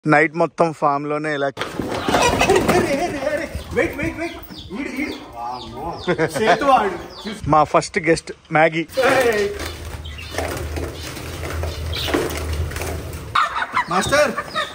Night మొత్తం form లోనే ఇలా వెయిట్ వెయిట్ వెయిట్ ఈడు ఈడు వామ్మో. చేతు వాడు మా ఫస్ట్ గెస్ట్ మ్యాగీ ఏయ్. మాస్టర్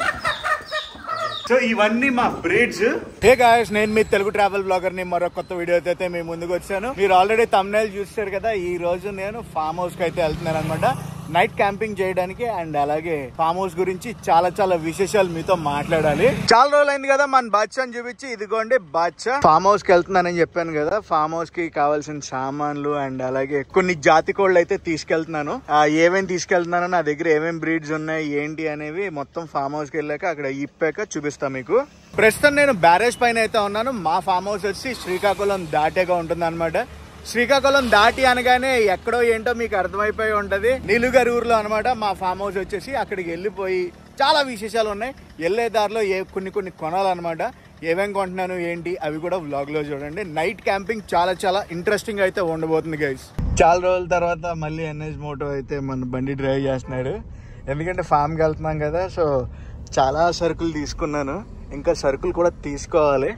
సో ఇవన్నీ మా బ్రీడ్స్ హే గాయస్ నేను మీ తెలుగు ట్రావెల్ బ్లాగర్ ని మరో కొత్త వీడియో అయితే మీ ముందుకు వచ్చాను మీరు ఆల్రెడీ తమ్నైల్ చూస్తారు కదా ఈ రోజు నేను ఫామ్ హౌస్ కి అయితే వెళ్తున్నాను అనమాట నైట్ క్యాంపింగ్ చేయడానికి అండ్ అలాగే ఫామ్ హౌస్ గురించి చాలా చాలా విశేషాలు మీతో మాట్లాడాలి చాలా రోజులైంది కదా మన బాద్షాని చూపించి ఇదిగోండి బాద్షా ఫామ్ హౌస్ కి వెళ్తున్నానని చెప్పాను కదా ఫామ్ హౌస్ కి కావాల్సిన సామాన్లు అండ్ అలాగే కొన్ని జాతి కోళ్ళు అయితే తీసుకెళ్తున్నాను ఆ, ఏమేమి తీసుకెళ్తున్నానో నా దగ్గర ఏమేమి బ్రీడ్స్ ఉన్నాయి ఏంటి అనేవి మొత్తం ఫామ్ హౌస్ కి వెళ్ళాక అక్కడ ఇప్పాక చూపిస్తా మీకు ప్రస్తుతం నేను బ్యారేజ్ పైన అయితే ఉన్నాను మా ఫామ్ హౌస్ వచ్చి శ్రీకాకుళం దాటేగా ఉంటుంది శ్రీకాకుళం దాటి అనగానే ఎక్కడో ఏంటో మీకు అర్థమైపోయి ఉంటది నీలుగారి ఊర్లో అనమాట మా ఫామ్ హౌస్ వచ్చేసి అక్కడికి వెళ్ళిపోయి చాలా విశేషాలు ఉన్నాయి వెళ్ళే దారిలో ఏ కొన్ని కొన్ని కొనాలన్నమాట ఏమేం కొంటున్నాను ఏంటి అవి కూడా వ్లాగ్ లో చూడండి నైట్ క్యాంపింగ్ చాలా చాలా ఇంట్రెస్టింగ్ అయితే ఉండబోతుంది గైస్ చాలా రోజుల తర్వాత మళ్ళీ ఎన్ఎస్ మోటో అయితే మన బండి డ్రైవ్ చేస్తున్నాడు ఎందుకంటే ఫామ్కి వెళ్తున్నాం కదా సో చాలా సరుకులు తీసుకున్నాను ఇంకా సరుకులు కూడా తీసుకోవాలి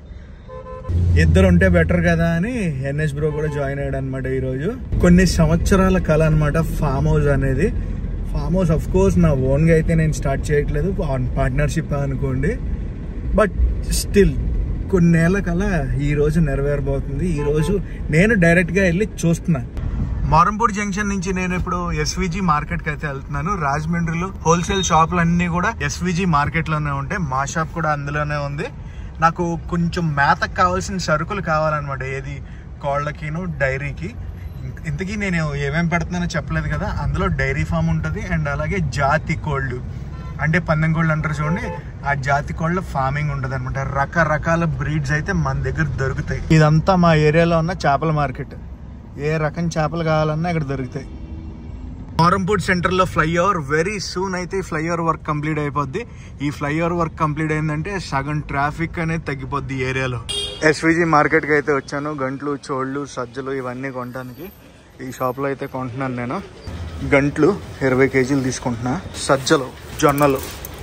ఇద్దరు ఉంటే బెటర్ కదా అని ఎన్ఎస్ బ్రో కూడా జాయిన్ అయ్యాడు అనమాట ఈరోజు కొన్ని సంవత్సరాల కళ అనమాట ఫామ్ హౌస్ అనేది ఫామ్ హౌస్ అఫ్ కోర్స్ నా ఓన్గా అయితే నేను స్టార్ట్ చేయట్లేదు పార్ట్నర్షిప్ అనుకోండి బట్ స్టిల్ కొన్నేళ్ల కల ఈ రోజు నెరవేరబోతుంది ఈ రోజు నేను డైరెక్ట్గా వెళ్ళి చూస్తున్నా మారంపూర్ జంక్షన్ నుంచి నేను ఇప్పుడు ఎస్విజి మార్కెట్ కి అయితే వెళ్తున్నాను రాజమండ్రిలో హోల్సేల్ షాపులు అన్ని కూడా ఎస్విజి మార్కెట్ లోనే ఉంటాయి మా షాప్ కూడా అందులోనే ఉంది నాకు కొంచెం మేతకు కావాల్సిన సరుకులు కావాలన్నమాట ఏది కోళ్ళకిను డైరీకి ఇంత- ఇంతకీ నేను ఏమేమి పెడుతున్నానో చెప్పలేదు కదా అందులో డైరీ ఫామ్ ఉంటుంది అండ్ అలాగే జాతి కోళ్ళు అంటే పందెం కోళ్ళు అంటారు చూడండి ఆ జాతి కోళ్ళ ఫార్మింగ్ ఉంటుంది అనమాట రకరకాల బ్రీడ్స్ అయితే మన దగ్గర దొరుకుతాయి ఇదంతా మా ఏరియాలో ఉన్న చేపల మార్కెట్ ఏ రకం చేపలు కావాలన్నా ఇక్కడ దొరుకుతాయి మారంపూడ్ సెంటర్ లో ఫ్లైఓవర్ వెరీ సూన్ అయితే ఈ ఫ్లైఓవర్ వర్క్ కంప్లీట్ అయిపోద్ది ఈ ఫ్లైఓవర్ వర్క్ కంప్లీట్ అయిందంటే సగం ట్రాఫిక్ అనేది తగ్గిపోద్ది ఈ ఏరియాలో ఎస్విజి మార్కెట్ కి అయితే వచ్చాను గంట్లు చోళ్ళు సజ్జలు ఇవన్నీ కొనడానికి ఈ షాప్ లో అయితే కొంటున్నాను నేను గంట్లు ఇరవై కేజీలు తీసుకుంటున్నా సజ్జలు జొన్నలు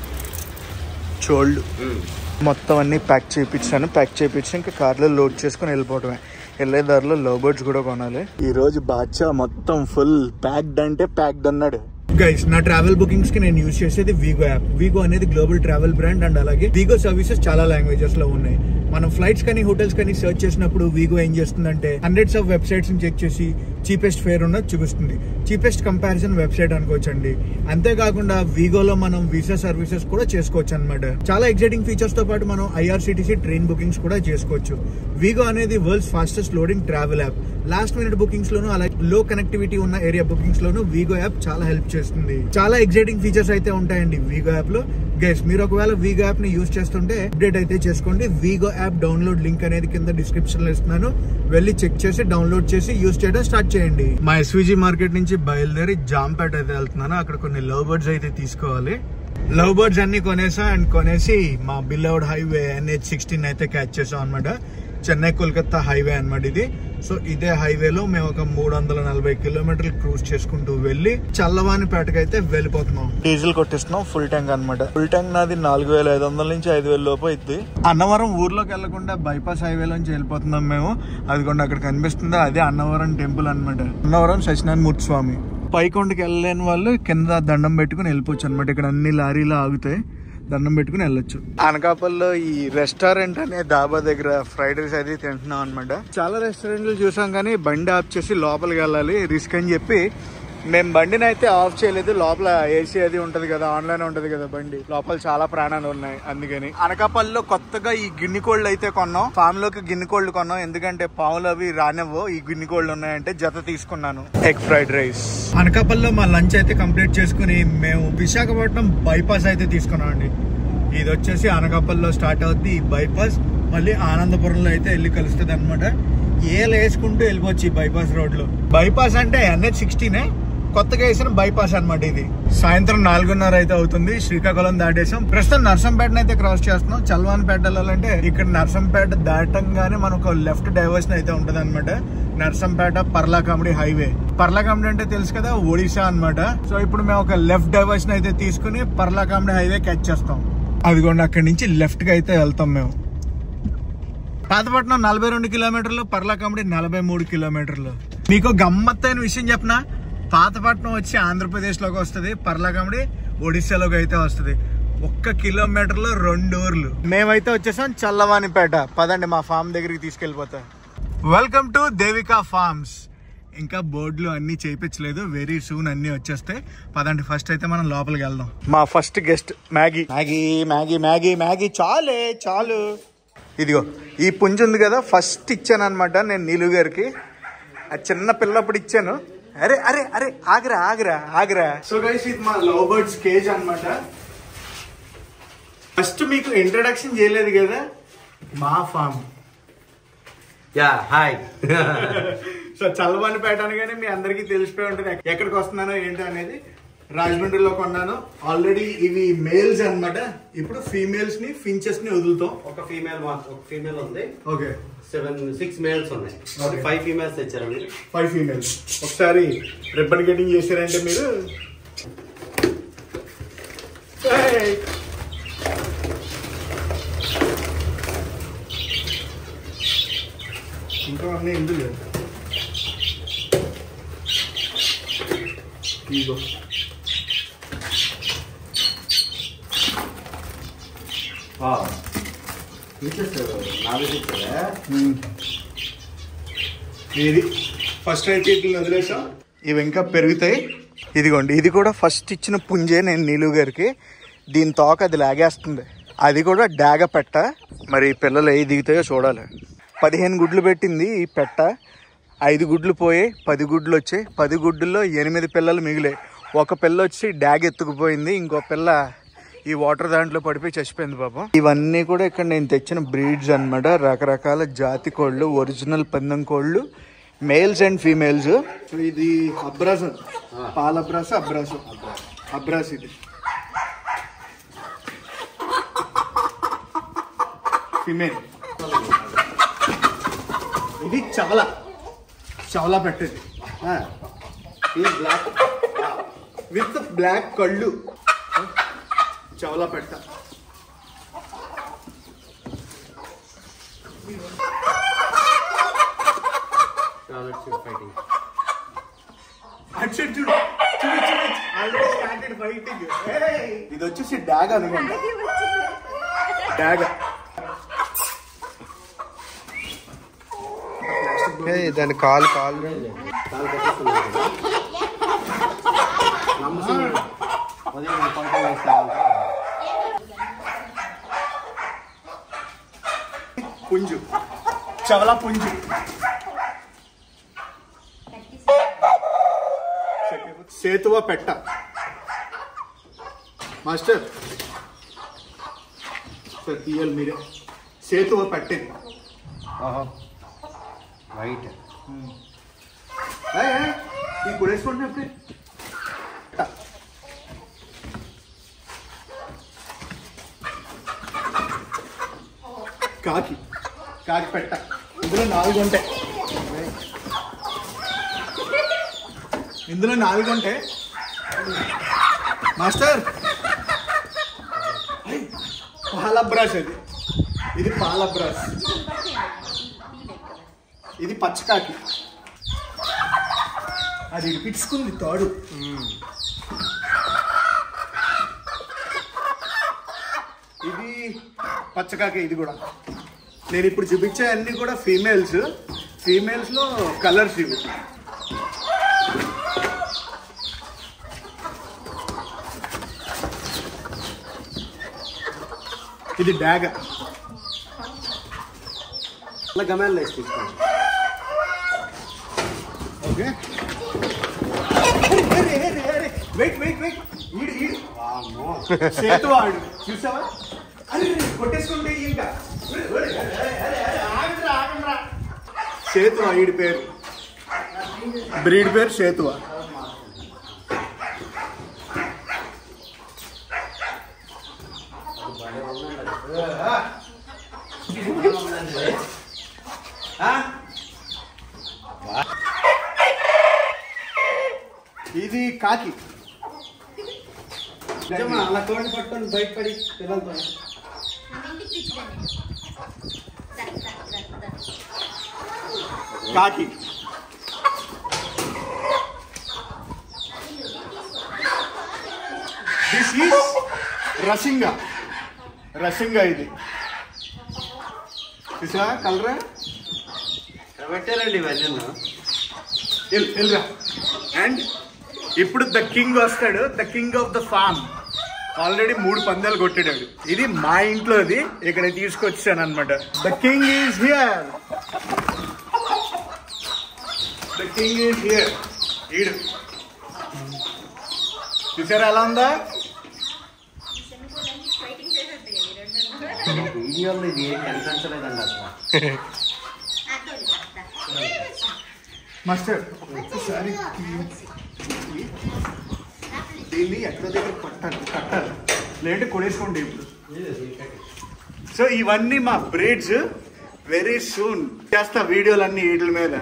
చోళ్ళు మొత్తం అన్ని ప్యాక్ చేయించాను ప్యాక్ చేయించి ఇంకా కార్లో లోడ్ చేసుకుని వెళ్ళిపోవటమే వెళ్ళే దారిలో లోబర్డ్స్ కూడా కొనాలి ఈ రోజు బాద్షా మొత్తం ఫుల్ ప్యాక్డ్ అంటే ప్యాక్డ్ అన్నాడు గైస్ నా ట్రావెల్ బుకింగ్స్ కి నేను యూజ్ చేసేది వీగో యాప్ వీగో అనేది గ్లోబల్ ట్రావెల్ బ్రాండ్ అండ్ అలాగే వీగో సర్వీసెస్ చాలా లాంగ్వేజెస్ లో ఉన్నాయి మనం ఫ్లైట్స్ కానీ హోటల్స్ కానీ సెర్చ్ చేసినప్పుడు వీగో ఏం చేస్తుందంటే హండ్రెడ్స్ ఆఫ్ వెబ్సైట్స్ చెక్ చేసి చీపెస్ట్ ఫేర్ ఉన్నది చూపిస్తుంది చీపెస్ట్ కంపారిజన్ వెబ్సైట్ అనుకోవచ్చండి అంతేకాకుండా వీగోలో మనం వీసా సర్వీసెస్ కూడా చేసుకోవచ్చు అనమాట చాలా ఎగ్జైటింగ్ ఫీచర్స్ తో పాటు మనం ఐఆర్సిటీసీ ట్రైన్ బుకింగ్స్ కూడా చేసుకోవచ్చు వీగో అనేది world's fastest loading travel app last minute bookings లోను అలాగే లో కనెక్టివిటీ ఉన్న ఏరియా బుకింగ్స్ లోను వీగో యాప్ చాలా హెల్ప్ చేస్తుంది చాలా ఎగ్జైటింగ్ ఫీచర్స్ అయితే ఉంటాయండి వీగో యాప్ లో గైస్ మీరు ఒకవేళ వీగో యాప్ ని యూస్ చేస్తుంటే అప్డేట్ అయితే చేసుకోండి వీగో యాప్ డౌన్లోడ్ లింక్ అనేది కింద డిస్క్రిప్షన్ లో ఇస్తున్నాను వెళ్ళి చెక్ చేసి డౌన్లోడ్ చేసి యూస్ చేయడం స్టార్ట్ చేయండి మా ఎస్విజి మార్కెట్ నుంచి బయలుదేరి జాంపేట అయితే వెళ్తున్నాను అక్కడ కొన్ని లవ్ బర్డ్స్ అయితే తీసుకోవాలి లవ్ బర్డ్స్ అన్ని కొనేసా అండ్ కొనేసి మా బిల్లౌడ్ హైవే ఎన్హెచ్ సిక్స్టీన్ అయితే క్యాచ్ చేసాం అనమాట చెన్నై కోల్కతా హైవే అన్నమాట ఇది సో ఇదే హైవేలో మేము ఒక మూడు వందల నలభై కిలోమీటర్లు క్రూజ్ చేసుకుంటూ వెళ్ళి చల్లవానిపేటకి అయితే వెళ్ళిపోతున్నాం డీజిల్ కొట్టిస్తున్నాం ఫుల్ ట్యాంక్ అన్నమాట ఫుల్ ట్యాంక్ నాది నాలుగు వేల ఐదు వందల నుంచి ఐదు వేల లోపు అయింది అన్నవరం ఊర్లోకి వెళ్లకుండా బైపాస్ హైవే నుంచి వెళ్ళిపోతున్నాం మేము అదిగోండి అక్కడ కనిపిస్తుంది అదే అన్నవరం టెంపుల్ అన్నమాట అన్నవరం సత్యనారాయణ మూర్తి స్వామి పైకొండకి వెళ్ళలేని వాళ్ళు కింద దండం పెట్టుకుని వెళ్ళిపోవచ్చు అనమాట ఇక్కడ అన్ని లారీలు ఆగుతాయి దండం పెట్టుకుని వెళ్ళొచ్చు అనకాపల్లో ఈ రెస్టారెంట్ అనే దాబా దగ్గర ఫ్రైడ్ రైస్ అది తింటున్నాం అనమాట చాలా రెస్టారెంట్లు చూసాం కానీ బండి ఆఫ్ చేసి లోపలికి వెళ్ళాలి రిస్క్ అని చెప్పి మేము బండిని అయితే ఆఫ్ చేయలేదు లోపల ఏసీ అది ఉంటది కదా ఆన్లైన్ ఉంటది కదా బండి లోపల చాలా ప్రాణాలు ఉన్నాయి అందుకని అనకాపల్లిలో కొత్తగా ఈ గిన్నె కోళ్ళు అయితే కొన్నాం ఫామ్ లోకి గిన్నె కోళ్ళు కొన్నాం ఎందుకంటే పావులు అవి రానివ్వు ఈ గిన్నె కోళ్ళు ఉన్నాయంటే జత తీసుకున్నాను ఎగ్ ఫ్రైడ్ రైస్ అనకాపల్లిలో మా లంచ్ అయితే కంప్లీట్ చేసుకుని మేము విశాఖపట్నం బైపాస్ అయితే తీసుకున్నాం అండి ఇది వచ్చేసి అనకాపల్లిలో స్టార్ట్ అవుద్ది ఈ బైపాస్ మళ్ళీ ఆనందపురంలో అయితే వెళ్ళి కలుస్తుంది అనమాట ఏలు వేసుకుంటూ వెళ్ళిపోవచ్చు ఈ బైపాస్ రోడ్ లో బైపాస్ అంటే ఎన్హెచ్ సిక్స్టీనే కొత్తగా వేసిన బైపాస్ అన్నమాట ఇది సాయంత్రం నాలుగున్నర అయితే అవుతుంది శ్రీకాకుళం దాటేసాం ప్రస్తుతం నర్సంపేటను అయితే క్రాస్ చేస్తున్నాం చల్వాన్పేట వెళ్ళాలంటే ఇక్కడ నర్సంపేట దాటంగానే మనకు లెఫ్ట్ డైవర్షన్ అయితే ఉంటది అనమాట నర్సంపేట పర్లాకామిడి హైవే పర్లాకామిడి అంటే తెలుసు కదా ఒడిశా అన్నమాట సో ఇప్పుడు మేము ఒక లెఫ్ట్ డైవర్షన్ అయితే తీసుకుని పర్లాకామిడి హైవే క్యాచ్ చేస్తాం అదిగోండి అక్కడి నుంచి లెఫ్ట్ కి అయితే వెళ్తాం మేము పాతపట్నం నలభై రెండు కిలోమీటర్లు పర్లాకమిడి నలభై మూడు కిలోమీటర్లు మీకు గమ్మత్తైన విషయం చెప్పిన పాతపట్నం వచ్చి ఆంధ్రప్రదేశ్ లోకి వస్తుంది పర్లాకమిడి ఒడిశాలోకి అయితే వస్తుంది ఒక్క కిలోమీటర్లో రెండు ఊర్లు మేమైతే వచ్చేసాం చల్లవానిపేట పదండి మా ఫామ్ దగ్గరికి తీసుకెళ్ళిపోతా వెల్కమ్ టు దేవికా ఫార్మ్స్ ఇంకా బోర్డులు అన్ని చేయించలేదు వెరీ సూన్ అన్ని వచ్చేస్తాయి పదండి ఫస్ట్ అయితే మనం లోపలికి వెళ్దాం మా first guest Maggie Maggie Maggie Maggie Maggie చాలే చాలు ఇదిగో ఈ పుంజు ఉంది కదా ఫస్ట్ ఇచ్చాను అనమాట నేను నీలు గారికి ఆ చిన్న పిల్లప్పుడు ఇచ్చాను అరే అరే అరే ఆగరా ఆగరా ఆగరా సో గైస్ ఇది మా లవ్ బర్డ్స్ కేజ్ అనమాట ఫస్ట్ మీకు ఇంట్రడక్షన్ చేయలేదు కదా మా ఫామ్ యా హాయ్ సో చల్లబండిపేట అనగానే మీ అందరికీ తెలిసిపోయి ఉంటుంది ఎక్- ఎక్కడికి వస్తున్నానో ఏంటో అనేది రాజమండ్రిలో కొన్నాను ఆల్రెడీ ఇవి మేల్స్ అన్నమాట ఇప్పుడు ఫీమేల్స్ ని ఫించెస్ ని వదులుతాం ఒక ఫీమేల్ మాత్రం ఒక ఫీమేల్ ఉంది ఓకే సెవెన్ సిక్స్ మేల్స్ ఉన్నాయి Okay. ఫైవ్ ఫీమేల్స్ తెచ్చారు మీరు ఫైవ్ ఫీమేల్స్ ఒకసారి రిబ్బన్ కటింగ్ చేశారంటే మీరు Hey! ఇంకా అన్నీ ఎందుకు లేదు ఇదిగో నాలుగు తెచ్చారా ఇది ఫస్ట్ అయితే ఇట్లా వదిలేసాం ఇవి ఇంకా పెరుగుతాయి ఇదిగోండి ఇది కూడా ఫస్ట్ ఇచ్చిన పుంజే నేను నీలు గారికి దీని తోక అది లాగేస్తుంది అది కూడా డాగ పెట్ట మరి పిల్లలు ఏ దిగుతాయో చూడాలి పదిహేను గుడ్లు పెట్టింది ఈ పెట్ట ఐదు గుడ్లు పోయాయి పది గుడ్లు వచ్చాయి పది గుడ్లలో ఎనిమిది పిల్లలు మిగిలాయి ఒక పిల్ల వచ్చి డాగ్ ఎత్తుకుపోయింది ఇంకో పిల్ల ఈ వాటర్ దాంట్లో పడిపోయి చచ్చిపోయింది పాపం ఇవన్నీ కూడా ఇక్కడ నేను తెచ్చిన బ్రీడ్స్ అన్నమాట రకరకాల జాతి కోళ్ళు ఒరిజినల్ పందెం కోళ్ళు మేల్స్ అండ్ ఫీమేల్స్ ఇది అబ్రాస్ పాల అబ్రాస్ అబ్రాస్ అబ్రాస్ ఇది ఫీమేల్ ఇది చవల చవల పెట్టేది ఇది బ్లాక్ విత్ బ్లాక్ కళ్ళు చవల పెట్ట ఫైటింగ్ అటు చూడు చూడు చూడు ఆల్రెడీ స్టార్టెడ్ ఫైటింగ్ ఇది వచ్చేసి డాగ్ అనుకోండి డాగ్ దాని కాలు కాలు కాలు కట్టేస్తున్నారు నమ్మసం ఉదయం పంట వేస్తామంటే పుంజు చవల పుంజు సేతువ పెట్ట మాస్టర్ సార్ తీయాలి మీరే సేతువ పెట్టింది ఓహో వైట్ ఈ గుడేసుకుంటున్నప్పుడే కాకి కాకి పెట్ట ఇందులో నాలుగు ఉంటాయి ఇందులో నాలుగు ఉంటాయి మాస్టర్ ఐ, పాల బ్రష్ అది ఇది పాల బ్రష్ ఇది పచ్చకాకి అది ఇడిపించుకుంది తాడు ఇది పచ్చకాకి ఇది కూడా నేను ఇప్పుడు చూపించే అన్ని కూడా ఫీమేల్స్ ఫీమేల్స్ లో కలర్స్ ఇవి ఇది డాగ అలా గమేళ్ళు వేసి తీసుకోండి ఓకే వెయిట్ వెయిట్ వెయిట్ ఈడు ఈడు వామ్మో. సేతు ఆడు చూసావా అరే కొట్టేసుకుంటే ఇంకా సేతువా ఈడి పేరు బ్రీడ్ పేరు సేతువా ఇది కాకి నిజమా అలా కోడి పట్టుకొని బయటపడి పిల్లలతో కాకి దిస్ ఈస్ రసింగా రసింగా ఇది చూసా కలరా పెట్టారండి ఇవన్నీ అండ్ ఇప్పుడు ద కింగ్ వస్తాడు the king of the farm already మూడు పందాలు కొట్టాడు ఇది మా ఇంట్లోది ఇక్కడ తీసుకొచ్చాను అనమాట the king is here the king is here ఈడు చూసారా ఎలా ఉందా వీడియోలో ఇది ఏం కనిపించలేదండి అసలు మాస్టర్ ఒక్కసారి దీన్ని ఎక్కడ దగ్గర కట్టాలి కట్టాలి లేదంటే కొడేసుకోండి ఇప్పుడు సో ఇవన్నీ మా బ్రేడ్స్ వెరీ సూన్ చేస్తా వీడియోలన్నీ వీటి మీద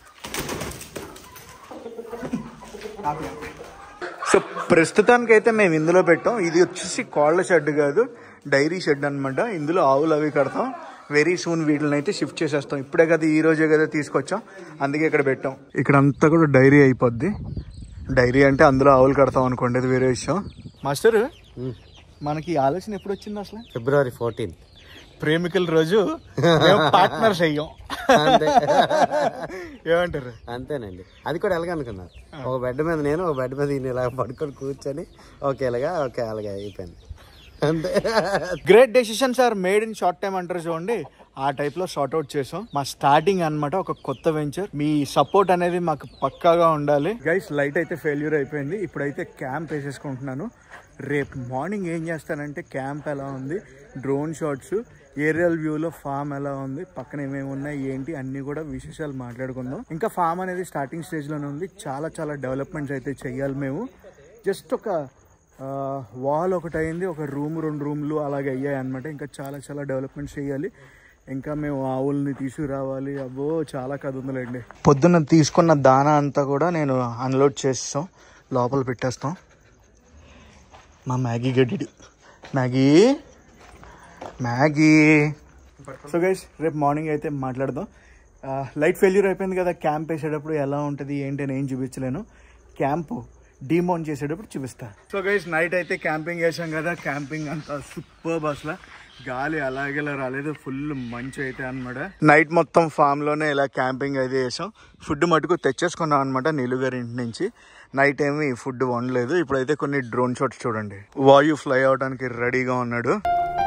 సో ప్రస్తుతానికి అయితే మేము ఇందులో పెట్టాం ఇది వచ్చేసి కోళ్ళ షెడ్ కాదు డైరీ షెడ్ అన్నమాట ఇందులో ఆవులు అవి కడతాం వెరీ సూన్ వీటిని అయితే షిఫ్ట్ చేసేస్తాం ఇప్పుడే కదా ఈ రోజే కదా తీసుకొచ్చాం అందుకే ఇక్కడ పెట్టాం ఇక్కడ అంతా కూడా డైరీ అయిపోద్ది డైరీ అంటే అందులో ఆవులు కడతాం అనుకోండి అది వేరే విషయం మాస్టర్ మనకి ఈ ఆలోచన ఎప్పుడు వచ్చింది అసలు ఫిబ్రవరి ఫోర్టీన్త్ ప్రేమికుల రోజు పార్ట్నర్స్ అయ్యాం అంతే ఏమంటారు అంతేనండి అది కూడా ఎలాగనుకున్నారు ఒక బెడ్ మీద నేను ఒక బెడ్ మీద ఈయన ఇలా పడుకొని కూర్చొని ఓకే ఇలాగా ఓకే అలాగే అయిపోయింది అంతే great decisions are made in short time అంటారు చూడండి ఆ టైప్ లో సార్ట్ అవుట్ చేసాం మా స్టార్టింగ్ అన్నమాట ఒక కొత్త వెంచర్ మీ సపోర్ట్ అనేది మాకు పక్కాగా ఉండాలి గైస్ లైట్ అయితే ఫెయిల్యూర్ అయిపోయింది ఇప్పుడైతే క్యాంప్ వేసేసుకుంటున్నాను రేపు మార్నింగ్ ఏం చేస్తానంటే క్యాంప్ ఎలా ఉంది డ్రోన్ షాట్స్ ఏరియల్ వ్యూలో ఫామ్ ఎలా ఉంది పక్కన ఏమేమి ఉన్నాయి ఏంటి అన్ని కూడా విశేషాలు మాట్లాడుకుందాం ఇంకా ఫామ్ అనేది స్టార్టింగ్ స్టేజ్లోనే ఉంది చాలా చాలా డెవలప్మెంట్స్ అయితే చెయ్యాలి మేము జస్ట్ ఒక వాల్ ఒకటి అయింది ఒక రూమ్ రెండు రూమ్లు అలాగే అయ్యాయి అనమాట ఇంకా చాలా చాలా డెవలప్మెంట్స్ చేయాలి ఇంకా మేము ఆవుల్ని తీసుకురావాలి అబ్బో చాలా కథ ఉందిలేండి పొద్దున్న తీసుకున్న దానా అంతా కూడా నేను అన్లోడ్ చేస్తాం లోపల పెట్టేస్తాం మా మ్యాగీ గడ్డి మ్యాగీ మ్యాగీ సో గైస్ రేపు మార్నింగ్ అయితే మాట్లాడదాం లైట్ ఫెయిల్యూర్ అయిపోయింది కదా క్యాంప్ వేసేటప్పుడు ఎలా ఉంటుంది ఏంటి అని ఏం చూపించలేను క్యాంప్ డిమౌంట్ చేసేటప్పుడు చూపిస్తా సో గైస్ నైట్ అయితే క్యాంపింగ్ చేసాం కదా క్యాంపింగ్ అంతా సూపర్ అసలు గాలి అలాగేలా రాలేదు ఫుల్ మంచు అయితే అనమాట నైట్ మొత్తం ఫామ్ లోనే ఇలా క్యాంపింగ్ అయితే చేసాం ఫుడ్ మటుకు తెచ్చేసుకున్నాం అనమాట నీలుగారి ఇంటి నుంచి నైట్ ఏమి ఫుడ్ వండలేదు ఇప్పుడైతే కొన్ని డ్రోన్ షాట్స్ చూడండి వాయు ఫ్లై అవడానికి రెడీగా ఉన్నాడు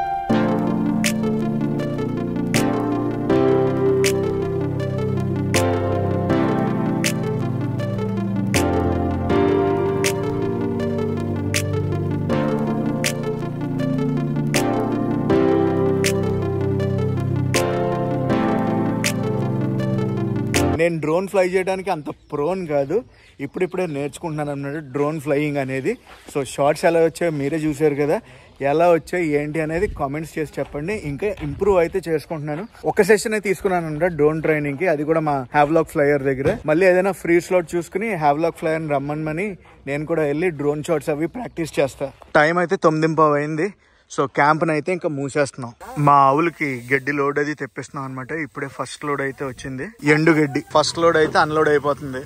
నేను డ్రోన్ ఫ్లై చేయడానికి అంత ప్రోన్ కాదు ఇప్పుడిప్పుడే నేర్చుకుంటున్నాను అన్నట్టు డ్రోన్ ఫ్లయింగ్ అనేది సో షార్ట్స్ ఎలా వచ్చాయో మీరే చూసారు కదా ఎలా వచ్చాయి ఏంటి అనేది కామెంట్స్ చేసి చెప్పండి ఇంకా ఇంప్రూవ్ అయితే చేసుకుంటున్నాను ఒక సెషన్ అయితే తీసుకున్నాను అనమాట డ్రోన్ ట్రైనింగ్ కి అది కూడా మా హ్యావ్లాక్ ఫ్లయర్ దగ్గర మళ్ళీ ఏదైనా ఫ్రీ స్లాట్ చూసుకుని హ్యావ్లాక్ ఫ్లయర్ రమ్మని నేను కూడా వెళ్ళి డ్రోన్ షాట్స్ అవి ప్రాక్టీస్ చేస్తా టైం అయితే తొమ్మిదింపావు అయింది సో క్యాంప్ని అయితే ఇంకా మూసేస్తున్నాం మా ఆవులకి గడ్డి లోడ్ అది తెప్పిస్తున్నాం అనమాట ఇప్పుడే ఫస్ట్ లోడ్ అయితే వచ్చింది ఎండు గడ్డి ఫస్ట్ లోడ్ అయితే అన్లోడ్ అయిపోతుంది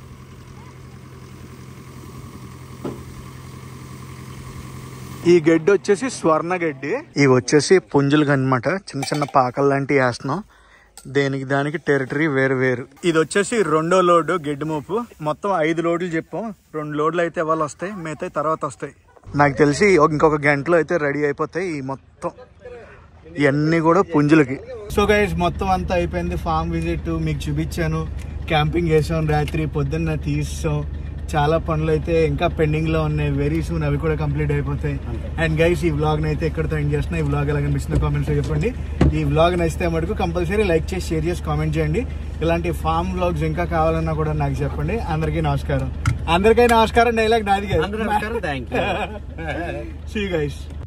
ఈ గడ్డి వచ్చేసి స్వర్ణ గడ్డి ఇవి వచ్చేసి పుంజులు అనమాట చిన్న చిన్న పాకలు లాంటివి వేస్తున్నాం దేనికి దానికి టెరిటరీ వేరు వేరు ఇది వచ్చేసి రెండో లోడు గడ్డి మోపు మొత్తం ఐదు లోడ్లు చెప్పాం రెండు లోడ్లు అయితే ఇవాళ వస్తాయి మిగతా తర్వాత వస్తాయి నాకు తెలిసి ఇంకొక గంటలో అయితే రెడీ అయిపోతాయి ఈ మొత్తం ఇవన్నీ కూడా పుంజులకి సో గైస్ మొత్తం అంతా అయిపోయింది ఫామ్ విజిట్ మీకు చూపించాను క్యాంపింగ్ చేసాం రాత్రి పొద్దున్న తీసాం చాలా పనులు అయితే ఇంకా పెండింగ్ లో ఉన్నాయి వెరీ సూన్ అవి కూడా కంప్లీట్ అయిపోతాయి అండ్ గైస్ ఈ వ్లాగ్ అయితే ఎక్కడితో ఎండ్ చేస్తున్నా ఈ వ్లాగ్ ఎలా కనిపిస్తున్న కామెంట్స్ చెప్పండి ఈ వ్లాగ్ నచ్చితే మటుకు కంపల్సరీ లైక్ చేసి షేర్ చేసి కామెంట్ చేయండి ఇలాంటి ఫామ్ వ్లాగ్స్ ఇంకా కావాలన్నా కూడా నాకు చెప్పండి అందరికీ నమస్కారం అందరికీ నమస్కారం డైలాగ్ నాది అందరూ నమస్కారం థ్యాంక్ యూ సీ గైస్